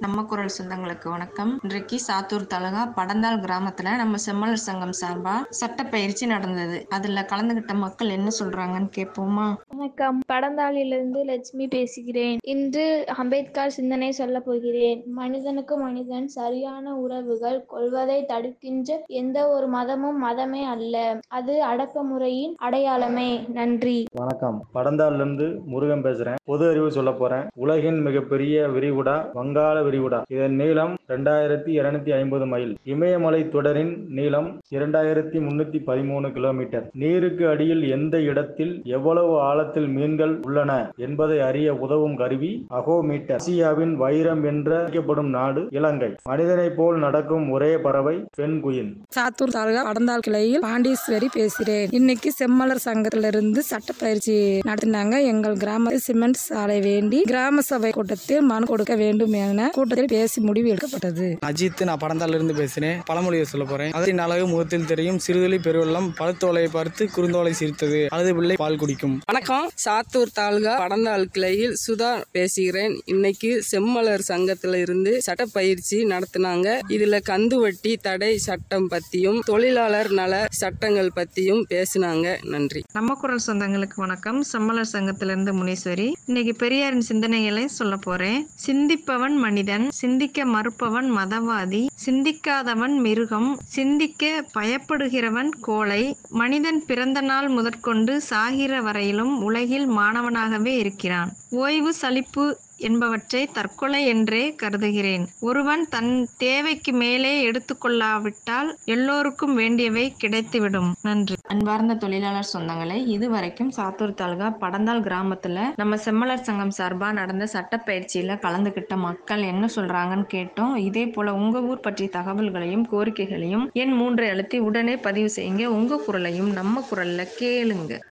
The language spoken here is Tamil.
நம்ம குரல் சொந்தங்களுக்கு வணக்கம் இன்றைக்கு சாத்தூர் தாலுகா படந்தால் கிராமத்துல நம்ம செம்மலர் சங்கம் சார்பா சட்டப்பயிற்சி நடந்தது அதுல கலந்துகிட்ட மக்கள் என்ன சொல்றாங்கன்னு கேட்போமா வணக்கம் படந்தாளிலிருந்து லட்சுமி பேசுகிறேன் இன்று அம்பேத்கர் சிந்தனை சொல்ல போகிறேன் மனிதனுக்கு மனிதன் சரியான உறவுகள் கொள்வதை தடுக்கின்ற எந்த ஒரு மதமும் மதமே அல்ல அது அடக்குமுறையின் அடையாளமே நன்றி வணக்கம் படந்தாள்ல இருந்து முருகன் பேசுறேன் பொது அறிவு சொல்ல போறேன் உலகின் மிகப்பெரிய விரிகுடா வங்காள விரிகுடா இதன் நீளம் ரெண்டாயிரத்தி இருநூத்தி ஐம்பது மைல் இமயமலை தொடரின் நீளம் இரண்டாயிரத்தி முன்னூத்தி பதிமூணு கிலோமீட்டர் நீருக்கு அடியில் எந்த இடத்தில் எவ்வளவு ஆழத்தில் மீன்கள் உள்ளன என்பதை அறிய உதவும் கருவி அகோமீட்டர் ஆசியாவின் வைரம் என்று அழைக்கப்படும் நாடு இலங்கை மனிதனைப் போல் நடக்கும் ஒரே பறவை பெண் குயின் சாத்தூர் தாலுகா படந்தால் கிளையில் பாண்டீஸ்வரி பேசுகிறேன் இன்னைக்கு செம்மலர் சங்கத்திலிருந்து சட்டப்பயிற்சி நடத்தினாங்க எங்கள் கிராமத்தில் சிமெண்ட் சாலை வேண்டி கிராம சபை கூட்டத்தில் மனு கொடுக்க வேண்டும் என கூட்டத்தில் பேசி முடிவு எடுக்கப்பட்டது அஜித் நான் படந்தால இருந்து பேசுறேன் பழமொழியை சொல்ல போறேன் அதன் அழகு முகத்தில் தெரியும் சிறுதுளி பெருவெள்ளம் பழுத்தோலை பார்த்து குறுந்தோலை சிரித்தது அழுது பிள்ளை பால் குடிக்கும் வணக்கம் சாத்தூர் தாலுகா படந்தாள் கிளையில் சுதா பேசுகிறேன் இன்னைக்கு செம்மலர் சங்கத்துல இருந்து சட்டப்பயிற்சி நடத்தினாங்க இதுல கந்து வட்டி தடை சட்டம் பத்தியும் தொழிலாளர் நல சட்டங்கள் பத்தியும் பேசினாங்க நன்றி நம்ம குரல் சொந்தங்களுக்கு வணக்கம் செம்மலர் சங்கத்திலிருந்து முனீஸ்வரி இன்னைக்கு பெரியாரின் சிந்தனைகளை சொல்ல போறேன் சிந்திப்பவன் மனிதன் சிந்திக்க மறுப்பவன் மதவாதி சிந்திக்காதவன் மிருகம் சிந்திக்க பயப்படுகிறவன் கோழை மனிதன் பிறந்த நாள் முதற்கொண்டு சாகிற வரையிலும் உலகில் மாணவனாகவே இருக்கிறான் ஓய்வு சலிப்பு என்பவற்றை தற்கொலை என்றே கருதுகிறேன் ஒருவன் தன் தேவைக்கு மேலே எடுத்துக்கொள்ளாவிட்டால் எல்லோருக்கும் வேண்டியவை கிடைத்துவிடும் நன்றி அன்பார்ந்த தொழிலாளர் சொந்தங்களை இதுவரைக்கும் சாத்தூர் தாலுகா படந்தால் கிராமத்துல நம்ம செம்மலர் சங்கம் சார்பா நடந்த சட்டப்பயிற்சியில கலந்துகிட்ட மக்கள் என்ன சொல்றாங்கன்னு கேட்டோம் இதே போல உங்க ஊர் பற்றிய தகவல்களையும் கோரிக்கைகளையும் எண் மூன்றை அழுத்தி உடனே பதிவு செய்யுங்க உங்க குரலையும் நம்ம குரல்ல கேளுங்க